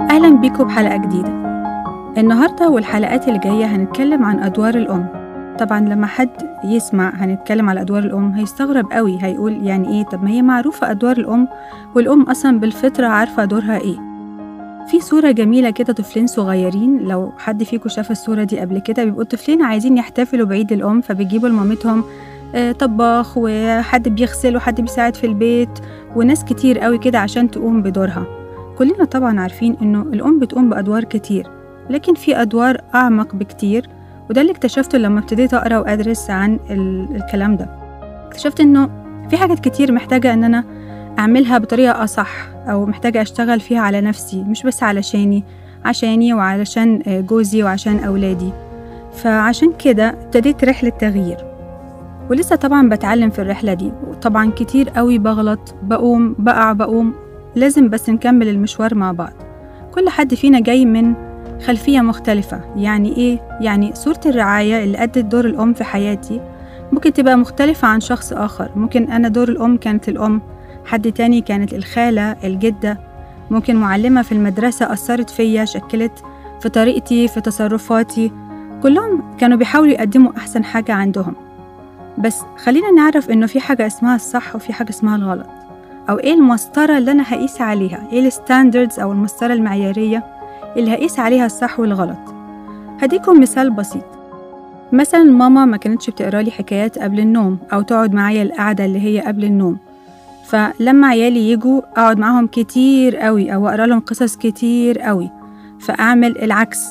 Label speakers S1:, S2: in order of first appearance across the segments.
S1: أهلا بيكم بحلقة جديدة النهاردة والحلقات اللي جاية هنتكلم عن أدوار الأم طبعا لما حد يسمع هنتكلم على أدوار الأم هيستغرب قوي هيقول يعني إيه طب ما هي معروفة أدوار الأم والأم أصلا بالفطرة عارفة دورها إيه في صورة جميلة كده طفلين صغيرين لو حد فيكم شاف الصورة دي قبل كده بيبقوا الطفلين عايزين يحتفلوا بعيد الأم فبيجيبوا لمامتهم آه، طباخ وحد بيغسل وحد بيساعد في البيت وناس كتير قوي كده عشان تقوم بدورها كلنا طبعا عارفين إنه الأم بتقوم بأدوار كتير لكن في أدوار أعمق بكتير وده اللي اكتشفته لما ابتديت أقرأ وأدرس عن ال- الكلام ده اكتشفت إنه في حاجات كتير محتاجة إن أنا أعملها بطريقة أصح أو محتاجة أشتغل فيها على نفسي مش بس علشاني عشاني وعلشان آه، جوزي وعشان أولادي فعشان كده ابتديت رحلة تغيير ولسه طبعا بتعلم في الرحلة دي وطبعا كتير قوي بغلط بقوم بقع بقوم لازم بس نكمل المشوار مع بعض كل حد فينا جاي من خلفية مختلفة يعني إيه؟ يعني صورة الرعاية اللي أدت دور الأم في حياتي ممكن تبقى مختلفة عن شخص آخر ممكن أنا دور الأم كانت الأم حد تاني كانت الخالة الجدة ممكن معلمة في المدرسة أثرت فيا شكلت في طريقتي في تصرفاتي كلهم كانوا بيحاولوا يقدموا أحسن حاجة عندهم بس خلينا نعرف إنه في حاجة اسمها الصح وفي حاجة اسمها الغلط أو إيه المسطرة اللي أنا هقيس عليها إيه الستاندردز أو المسطرة المعيارية اللي هقيس عليها الصح والغلط هديكم مثال بسيط مثلا ماما ما كانتش بتقرا لي حكايات قبل النوم أو تقعد معايا القعدة اللي هي قبل النوم فلما عيالي يجوا أقعد معاهم كتير قوي أو أقرأ لهم قصص كتير قوي فأعمل العكس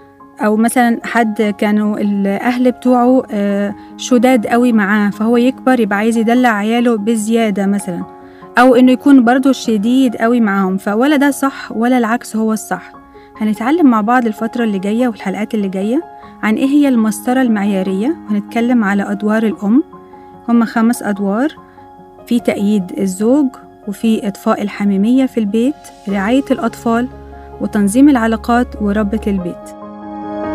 S1: أو مثلا حد كانوا الأهل بتوعه آه، شداد قوي معاه فهو يكبر يبقى عايز يدلع عياله بزيادة مثلا أو إنه يكون برضه شديد قوي معاهم فولا ده صح ولا العكس هو الصح هنتعلم مع بعض الفترة اللي جاية والحلقات اللي جاية عن إيه هي المسطرة المعيارية وهنتكلم على أدوار الأم هما خمس أدوار في تأييد الزوج وفي إطفاء الحميمية في البيت رعاية الأطفال وتنظيم العلاقات وربة البيت